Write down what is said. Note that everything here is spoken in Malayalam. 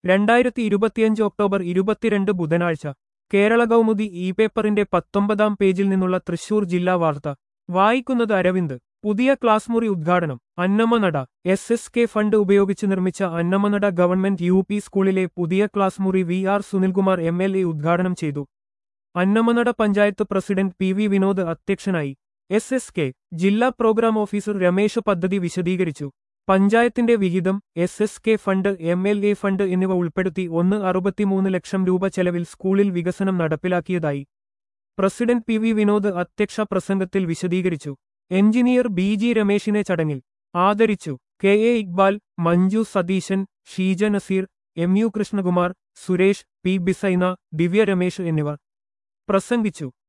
രണ്ടായിരത്തി ഇരുപത്തിയഞ്ച് ഒക്ടോബർ ഇരുപത്തിരണ്ട് ബുധനാഴ്ച കേരള കൗമുദി ഇ പേപ്പറിന്റെ പത്തൊമ്പതാം പേജിൽ നിന്നുള്ള തൃശൂർ ജില്ലാ വാർത്ത വായിക്കുന്നത് അരവിന്ദ് പുതിയ ക്ലാസ് മുറി ഉദ്ഘാടനം Annamanada S S K fund ഉപയോഗിച്ച് നിർമ്മിച്ച അന്നമനട ഗവൺമെന്റ് യു പി സ്കൂളിലെ പുതിയ ക്ലാസ് മുറി V R Sunilkumar M L A ഉദ്ഘാടനം ചെയ്തു Annamanada panchayat president P V Vinod അധ്യക്ഷനായി എസ് എസ് കെ ജില്ലാ പ്രോഗ്രാം ഓഫീസർ രമേശ് പദ്ധതി വിശദീകരിച്ചു പഞ്ചായത്തിന്റെ വിഹിതം S S K fund M L A fund എന്നിവ ഉൾപ്പെടുത്തി ഒന്ന് അറുപത്തിമൂന്ന് ലക്ഷം രൂപ ചെലവിൽ സ്കൂളിൽ വികസനം നടപ്പിലാക്കിയതായി പ്രസിഡന്റ് പി വി വിനോദ് അധ്യക്ഷ പ്രസംഗത്തിൽ വിശദീകരിച്ചു എഞ്ചിനീയർ ബി ജി രമേശിനെ ചടങ്ങിൽ ആദരിച്ചു K A Iqbal Manju Satheesan Sheeja Nazeer M U Krishnakumar Suresh P Bisaina Divya Ramesh എന്നിവർ പ്രസംഗിച്ചു